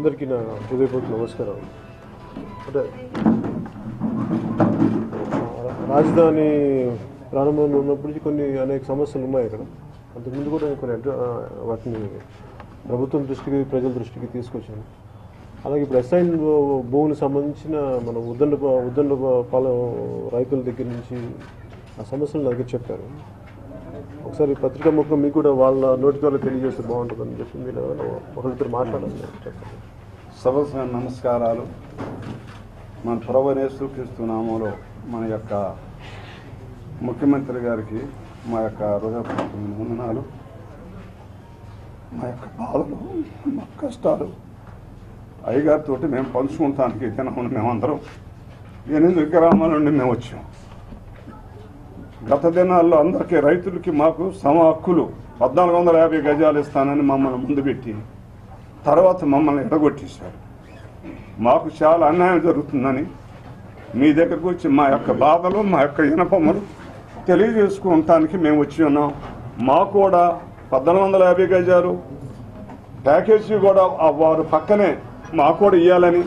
అందరికీ నా హృదయపూర్వక నమస్కారం అంటే రాజధాని ప్రారంభంలో ఉన్నప్పటి నుంచి కొన్ని అనేక సమస్యలు ఉన్నాయి అక్కడ అంతకుముందు కూడా నేను కొన్ని అడ్ర- ఆ, వాటిని ప్రభుత్వం దృష్టికి ప్రజల దృష్టికి తీసుకొచ్చాను అలాగే ఇప్పుడు ఎస్ఐన్ భూమికి సంబంధించిన మన ఉద్దండ ఉద్దండ పాలెం రైతుల దగ్గర నుంచి ఆ సమస్యలు నా దగ్గర చెప్పారు ఒకసారి పత్రికా ముఖం మీకు కూడా వాళ్ళ నోటి ద్వారా తెలియజేస్తే బాగుంటుందని చెప్పి మీరు ఏమైనా ఒకరిద్దరు మాట్లాడాలి చెప్పండి సభ నమస్కారాలు మన ప్రభనేశ్వరక్రీస్తు నామంలో మన యొక్క ముఖ్యమంత్రి గారికి మా యొక్క హృదయపూర్వకమైన వందనాలు మా యొక్క బాధలు మా కష్టాలు అయ్యగారితో మేము పంచుకుంటానికి దినమును మేమందరం ఎనిమిది గ్రామాల నుండి మేము వచ్చాం గత దినాల్లో అందరికీ రైతులకి మాకు సమ హక్కులు పద్నాలుగు వందల యాభై గజాలు ఇస్తానని మమ్మల్ని ముందు పెట్టి తర్వాత మమ్మల్ని ఎడగొట్టేశారు మాకు చాలా అన్యాయం జరుగుతుందని మీ దగ్గరకు వచ్చి మా యొక్క బాధలు మా యొక్క ఇనపములు తెలియజేసుకోవటానికి మేము వచ్చి ఉన్నాం మాకు కూడా పద్నాలుగు వందల యాభై గజాలు ప్యాకేజీ కూడా ఆ వారు పక్కనే మాకు కూడా ఇవ్వాలని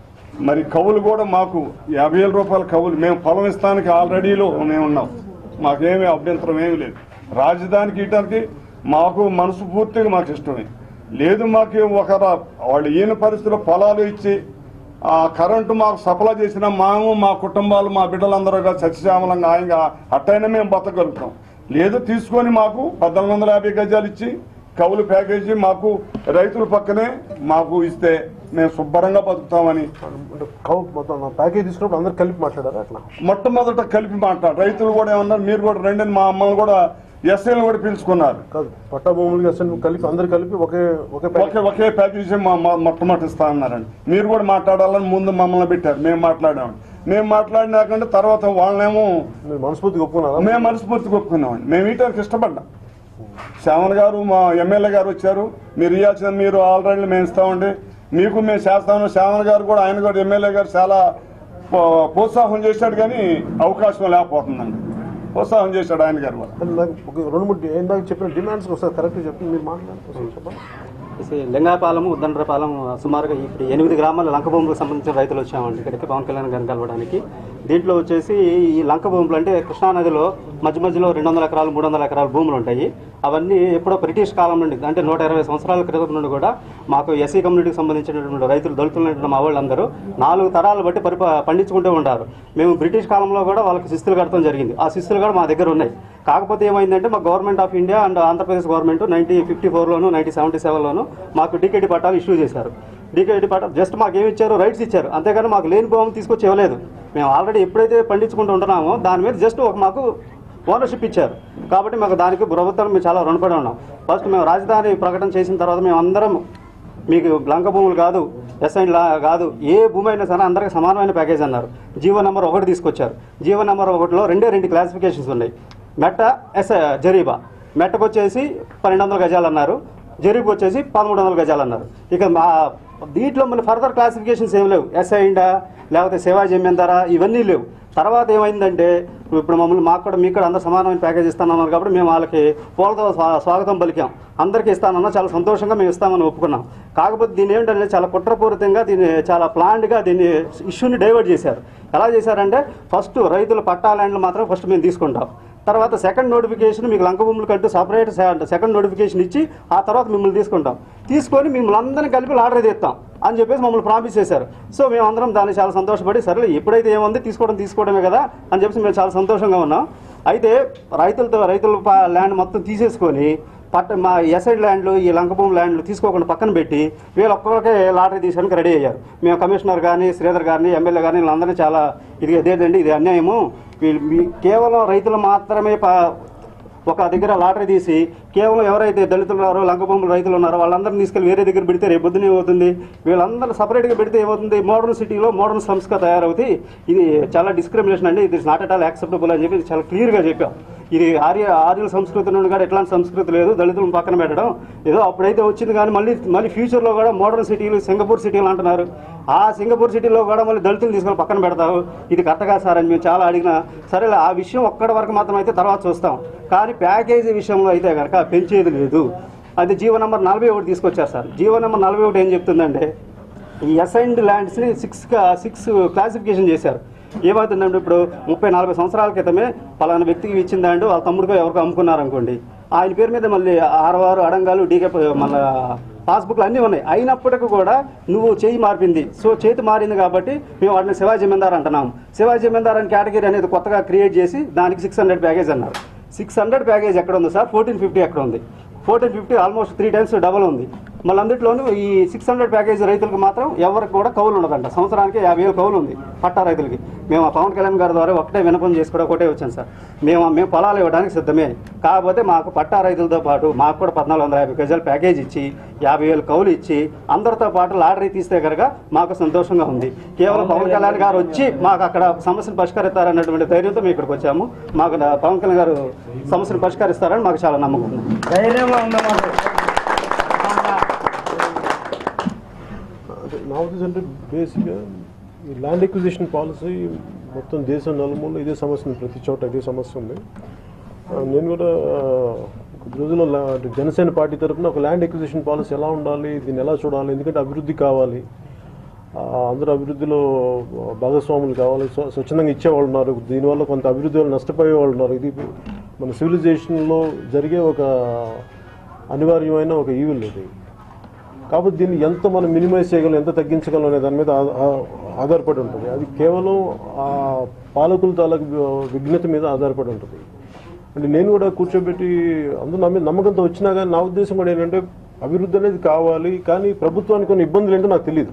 మరి కవులు కూడా మాకు యాభై వేల రూపాయల కవులు మేము పొలం ఇస్తానికి ఆల్రెడీలో మేము ఉన్నాం మాకేమీ అభ్యంతరం ఏమీ లేదు రాజధానికి ఇవ్వడానికి మాకు మనసు పూర్తిగా మాకు ఇష్టమే లేదు మాకు ఒక రా- వాళ్ళు ఈయన పరిస్థితిలో పొలాలు ఇచ్చి ఆ కరెంటు మాకు సప్లై చేసిన మేము మా కుటుంబాలు మా బిడ్డలందరూ సత్యశ్యామలంగా ఆయన అట్టయినా మేము బతకగలుగుతాం లేదు తీసుకొని మాకు పద్నాలుగు వందల యాభై గజాలు ఇచ్చి కవులు ప్యాకేజీ మాకు రైతుల పక్కనే మాకు ఇస్తే మేము శుభ్రంగా బతుకుతామని అంటే కౌ మొత్తం నా ప్యాకేజ్ తీసుకున్నప్పుడు అందరు కలిపి మాట్లాడారు అట్లా మొట్టమొదట కలిపి మాట్లాడు రైతులు కూడా ఏమన్నారు మీరు కూడా రండి అని మా అమ్మల్ని కూడా ఎస్ఐలు కూడా పిలుచుకున్నారు కాదు పట్టా భూములు అసలు కలిపి అందరు కలిపి ఒకే ఒకే ప్యాకేజ్ ఒకే ఒకే ప్యాకేజీ మా మా- మొట్టమొదటి ఇస్తా అన్నారండి మీరు కూడా మాట్లాడాలని ముందు మమ్మల్ని పెట్టారు మేము మాట్లాడామండి మేము మాట్లాడినాకంటే తర్వాత వాళ్ళనేమో మీరు మనస్ఫూర్తిగా ఒప్పుకున్నారా మేము మనస్ఫూర్తిగా ఒప్పుకున్నామండి మేము వీటానికి ఇష్టపడ్డాం శ్యామన్ గారు మా ఎమ్మెల్యే గారు వచ్చారు మీరు ఇవ్వాల్సిన మీరు ఆల్రెడీ మేము ఇస్తామండి మీకు మేము చేస్తాము శ్యామన్ గారు కూడా ఆయన కూడా ఎమ్మెల్యే గారు చాలా పో- ప్రోత్సాహం చేశాడు కానీ అవకాశం లేకపోతుందండి ప్రోత్సాహం చేశాడు ఆయన గారు కూడా అంటే నాకు ఒక రెండు మూడు ఇందాక చెప్పిన డిమాండ్స్ ఒకసారి కరెక్ట్ చెప్పి మీరు మాట్లాడండి చెప్పండి ఇది లింగాయపాలెం ఉద్దండ్రపాలెం సుమారుగా ఇప్పుడు ఎనిమిది గ్రామాల లంక భూములకు సంబంధించిన రైతులు వచ్చామండి ఇక్కడికి పవన్ కళ్యాణ్ గారిని కలవడానికి దీంట్లో వచ్చేసి ఈ లంక భూములు అంటే కృష్ణానదిలో మధ్య మధ్యలో రెండు వందల ఎకరాలు మూడు వందల ఎకరాల భూములు ఉంటాయి అవన్నీ ఎప్పుడో బ్రిటిష్ కాలం నుండి అంటే నూట ఇరవై సంవత్సరాల క్రితం నుండి కూడా మాకు ఎస్సీ కమ్యూనిటీకి సంబంధించినటువంటి రైతులు దళితులు మా వాళ్ళందరూ నాలుగు తరాలు బట్టి పరిప పండించుకుంటూ ఉంటారు మేము బ్రిటిష్ కాలంలో కూడా వాళ్ళకి శిస్తులు కట్టడం జరిగింది ఆ శిస్తులు కూడా మా దగ్గర ఉన్నాయి కాకపోతే ఏమైందంటే మా government of India and Andhra Pradesh government nineteen fifty ఫోర్లోను నైన్టీన్ సెవెంటీ సెవెన్లోను మాకు డికేడి పట్టాలు ఇష్యూ చేశారు డికేడి పట్టాలు జస్ట్ మాకు ఏమి ఇచ్చారు రైట్స్ ఇచ్చారు అంతేగాని మాకు లేని భూమి తీసుకొచ్చి ఇవ్వలేదు మేము ఆల్రెడీ ఎప్పుడైతే పండించుకుంటూ ఉంటున్నామో దాని మీద జస్ట్ ఒక మాకు ఓనర్షిప్ ఇచ్చారు కాబట్టి మాకు దానికి ప్రభుత్వం మేము చాలా రుణపడి ఉన్నాం ఫస్ట్ మేము రాజధాని ప్రకటన చేసిన తర్వాత మేము అందరం మీకు లంక భూములు కాదు ఎస్ఐన్ లా కాదు ఏ భూమి అయినా సరే అందరికి సమానమైన ప్యాకేజ్ అన్నారు జీవో నెంబర్ ఒకటి తీసుకొచ్చారు జీవో నెంబర్ ఒకటిలో రెండే రెండు క్లాసిఫికేషన్స్ ఉన్నాయి మెట్ట ఎస్ జరీబా మెట్టకు వచ్చేసి పన్నెండు వందల గజాలు అన్నారు జరీబ్ వచ్చేసి పదమూడు వందల గజాలు అన్నారు ఇక మా దీంట్లో మళ్ళీ ఫర్దర్ క్లాసిఫికేషన్స్ ఏం లేవు ఎస్ఐ ఇండా లేకపోతే సేవా జమీందారా ఇవన్నీ లేవు తర్వాత ఏమైందంటే ఇప్పుడు మమ్మల్ని మాకు కూడా మీకు కూడా అందరు సమానమైన ప్యాకేజ్ ఇస్తానన్నారు కాబట్టి మేము వాళ్ళకి పూలతో స్వా- స్వాగతం పలికాం అందరికీ ఇస్తానన్నా చాలా సంతోషంగా మేము ఇస్తామని ఒప్పుకున్నాం కాకపోతే దీన్ని ఏమిటంటే చాలా కుట్రపూరితంగా దీన్ని చాలా ప్లాన్డ్గా దీన్ని ఇష్యూని డైవర్ట్ చేశారు ఎలా చేశారంటే ఫస్ట్ రైతుల పట్టా ల్యాండ్లు మాత్రం ఫస్ట్ మేము తీసుకుంటాం తర్వాత సెకండ్ నోటిఫికేషన్ మీకు లంక భూములు కంటూ సపరేట్ సెకండ్ నోటిఫికేషన్ ఇచ్చి ఆ తర్వాత మిమ్మల్ని తీసుకుంటాం తీసుకొని మిమ్మల్ని అందరినీ కలిపి లాటరీ తీస్తాం అని చెప్పేసి మమ్మల్ని ప్రామిస్ చేశారు సో మేము అందరం దాన్ని చాలా సంతోషపడి సరే ఎప్పుడైతే ఏముంది తీసుకోవడం తీసుకోవడమే కదా అని చెప్పేసి మేము చాలా సంతోషంగా ఉన్నాం అయితే రైతులతో రైతుల ప- ల్యాండ్ మొత్తం తీసేసుకొని పట్ట మా ఎసైడ్ ల్యాండ్లు ఈ లంకభూమి ల్యాండ్లు తీసుకోకుండా పక్కన పెట్టి వీళ్ళు ఒక్కొక్కరికే లాటరీ తీసుకోవడానికి రెడీ అయ్యారు మేము కమిషనర్ కానీ శ్రీధర్ గారిని ఎమ్మెల్యే కానీ వీళ్ళందరినీ చాలా ఇది ఇదేంటండి ఇది అన్యాయము వీళ్ళు మీ కేవలం రైతులు మాత్రమే ప ఒక దగ్గర లాటరీ తీసి కేవలం ఎవరైతే దళితులు ఉన్నారో లంకభూములు రైతులు ఉన్నారో వాళ్ళందరినీ తీసుకెళ్ళి వేరే దగ్గర పెడితే రేపు పొద్దున ఏమవుతుంది వీళ్ళందరూ సపరేట్గా పెడితే ఏమవుతుంది మోడర్న్ సిటీలో మోడర్న్ సంస్థ తయారవుతుంది ఇది చాలా డిస్క్రిమినేషన్ అండి ఇది నాట్ అట్ ఆల్ యాక్సెప్టబుల్ అని చెప్పి చాలా క్లియర్గా చెప్పాం ఇది ఆర్య ఆర్యుల సంస్కృతి నుండి కూడా ఎట్లాంటి సంస్కృతి లేదు దళితులను పక్కన పెట్టడం ఏదో అప్పుడైతే వచ్చింది కానీ మళ్ళీ మళ్ళీ ఫ్యూచర్లో కూడా మోడర్న్ సిటీలు సింగపూర్ సిటీలు అంటున్నారు ఆ సింగపూర్ సిటీలో కూడా మళ్ళీ దళితులు తీసుకొని పక్కన పెడతావు ఇది కరెక్ట్గా సార్ అని మేము చాలా అడిగినా సరే ఆ విషయం ఒక్కడి వరకు మాత్రం అయితే తర్వాత చూస్తాం కానీ ప్యాకేజీ విషయంలో అయితే కనుక పెంచేది లేదు అది జీవో నెంబర్ నలభై ఒకటి తీసుకొచ్చారు సార్ జీవో నెంబర్ నలభై ఒకటి ఏం చెప్తుందంటే ఈ అసైన్డ్ ల్యాండ్స్ని సిక్స్ సిక్స్ క్లాసిఫికేషన్ చేశారు ఏమవుతుందంటే ఇప్పుడు ముప్పై నలభై సంవత్సరాల క్రితమే పలానా వ్యక్తికి ఇచ్చిందండు వాళ్ళ తమ్ముడికో ఎవరికో అమ్ముకున్నారు అనుకోండి ఆయన పేరు మీద మళ్ళీ ఆరవారు అడంగాలు డీకే మళ్ళీ పాస్బుక్లు అన్నీ ఉన్నాయి అయినప్పటికీ కూడా నువ్వు చేయి మారింది సో చేతి మారింది కాబట్టి మేము వాటిని శివాజీ జమీందార్ అంటున్నాం శివాజీ జమీందార్ అని కేటగిరీ అనేది కొత్తగా క్రియేట్ చేసి దానికి సిక్స్ హండ్రెడ్ ప్యాకేజ్ అన్నారు సిక్స్ హండ్రెడ్ ప్యాకేజ్ ఎక్కడ ఉంది సార్ ఫోర్టీన్ ఫిఫ్టీ ఎక్కడ ఉంది fourteen fifty almost three times double ఉంది మళ్ళీ అందులోనూ ఈ సిక్స్ హండ్రెడ్ ప్యాకేజ్ రైతులకు మాత్రం ఎవరికి కూడా కౌలు ఉండదంట సంవత్సరానికి యాభై వేలు కౌలు ఉంది పట్టా రైతులకి మేము ఆ పవన్ కళ్యాణ్ గారి ద్వారా ఒకటే వినపం చేసి కూడా ఒకటే వచ్చాను సార్ మేము మేము పొలాలు ఇవ్వడానికి సిద్ధమే కాకపోతే మాకు పట్టా రైతులతో పాటు మాకు కూడా పద్నాలుగు వందల యాభై గజాలు ప్యాకేజ్ ఇచ్చి యాభై వేలు కౌలు ఇచ్చి అందరితో పాటు లాటరీ తీస్తే కనుక మాకు సంతోషంగా ఉంది కేవలం పవన్ కళ్యాణ్ గారు వచ్చి మాకు అక్కడ సమస్యను పరిష్కరిస్తారన్నటువంటి ధైర్యంతో మేము ఇక్కడికి వచ్చాము మాకు నా పవన్ కళ్యాణ్ గారు సమస్యను పరిష్కరిస్తారని మాకు చాలా నమ్మకం ఉంది ధైర్యంగా ఉందన్నమాట అంటే నా ఉద్దేశం అంటే బేసిక్గా ఈ ల్యాండ్ ఎక్విజిషన్ పాలసీ మొత్తం దేశం నలుమూలలో ఇదే సమస్య ఉంది ప్రతి చోట ఇదే సమస్య ఉంది ఆ, నేను కూడా ఆ, కొద్ది రోజుల్లో లా- అంటే జనసేన పార్టీ తరఫున ఒక ల్యాండ్ ఎక్విజిషన్ పాలసీ ఎలా ఉండాలి దీన్ని ఎలా చూడాలి ఎందుకంటే అభివృద్ధి కావాలి ఆ, అందరూ అభివృద్ధిలో భాగస్వాములు కావాలి స్వ- స్వచ్ఛందంగా ఇచ్చేవాళ్ళు ఉన్నారు దీనివల్ల కొంత అభివృద్ధి వల్ల నష్టపోయే వాళ్ళు ఉన్నారు ఇది మన సివిలైజేషన్లో జరిగే ఒక అనివార్యమైన ఒక ఈవిల్ ఇది కాబట్టి దీన్ని ఎంత మనం మినిమైజ్ చేయగలం ఎంత తగ్గించగలం అనే దాని మీద ఆ- ఆ- ఆధారపడి ఉంటుంది అది కేవలం ఆ పాలకుల తాలూకు విఘ్నత మీద ఆధారపడి ఉంటుంది అంటే నేను కూడా కూర్చోబెట్టి అందరూ నా మీద నమ్మకంతో వచ్చినా కానీ నా ఉద్దేశం కూడా ఏంటంటే అభివృద్ధి అనేది కావాలి కానీ ప్రభుత్వానికి కొన్ని ఇబ్బందులు ఏంటో నాకు తెలియదు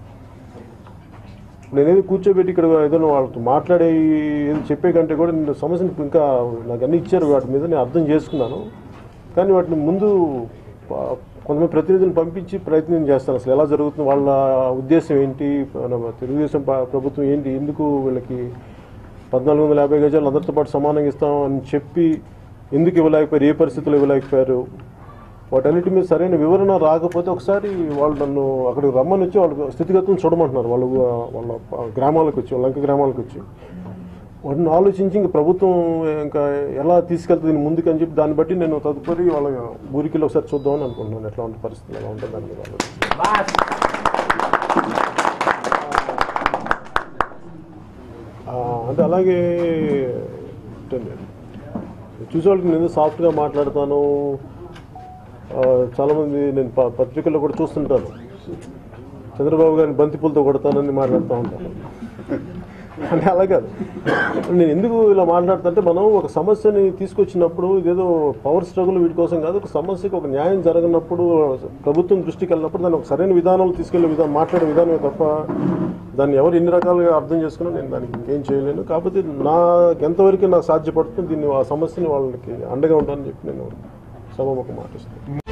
నేనేది కూర్చోబెట్టి ఇక్కడ ఏదైనా వాళ్ళతో మాట్లాడే ఏదో చెప్పే కంటే కూడా నేను సమస్యను ఇంకా నాకు అన్ని ఇచ్చారు వాటి మీద నేను అర్థం చేసుకున్నాను కానీ వాటిని ముందు ప- కొంతమంది ప్రతినిధులను పంపించి ప్రయత్నం చేస్తాను అసలు ఎలా జరుగుతుంది వాళ్ళ ఉద్దేశం ఏంటి మన తెలుగుదేశం ప- ప్రభుత్వం ఏంటి ఎందుకు వీళ్ళకి పద్నాలుగు వందల యాభై గజాలు అందరితో పాటు సమానంగా ఇస్తాం అని చెప్పి ఎందుకు ఇవ్వలేకపోయారు ఏ పరిస్థితుల్లో ఇవ్వలేకపోయారు వాటన్నిటి మీద సరైన వివరణ రాకపోతే ఒకసారి వాళ్ళు నన్ను అక్కడికి రమ్మని వచ్చి వాళ్ళ స్థితిగతులను చూడమంటున్నారు వాళ్ళు వాళ్ళ గ్రామాలకు వచ్చి లంక గ్రామాలకు వచ్చి వాటిని ఆలోచించి ఇంకా ప్రభుత్వం ఇంకా ఎలా తీసుకెళ్తుంది దీన్ని ముందుకు అని చెప్పి దాన్ని బట్టి నేను తదుపరి వాళ్ళ ఊరికి వెళ్ళి ఒకసారి చూద్దామని అనుకుంటున్నాను ఎట్లా ఉంటుంది పరిస్థితి ఎలా ఉంటుంది దాని మీద ఆలోచించి. బాస్ ఆ, అంటే అలాగే అంటే చూసేవాళ్ళకి నేను సాఫ్ట్గా మాట్లాడతాను ఆ, చాలామంది నేను ప- పత్రికల్లో కూడా చూస్తుంటాను చంద్రబాబు గారిని బంతిపూలతో కొడతానని మాట్లాడుతూ ఉంటాను అంటే అలా కాదు నేను ఎందుకు ఇలా మాట్లాడుతుంటే మనం ఒక సమస్యని తీసుకొచ్చినప్పుడు ఇదేదో పవర్ స్ట్రగుల్ వీటి కోసం కాదు ఒక సమస్యకి ఒక న్యాయం జరగనప్పుడు ప్రభుత్వం దృష్టికి వెళ్ళినప్పుడు దాన్ని ఒక సరైన విధానంలో తీసుకెళ్లే విధానం మాట్లాడే విధానమే తప్ప దాన్ని ఎవరు ఎన్ని రకాలుగా అర్థం చేసుకున్నా నేను దానికి ఇంకేం చేయలేను కాకపోతే నా ఎంతవరకు నాకు సాధ్యపడుతుంది దీన్ని ఆ సమస్యని వాళ్ళకి అండగా ఉంటానని చెప్పి నేను సభముఖం మాటిస్తాను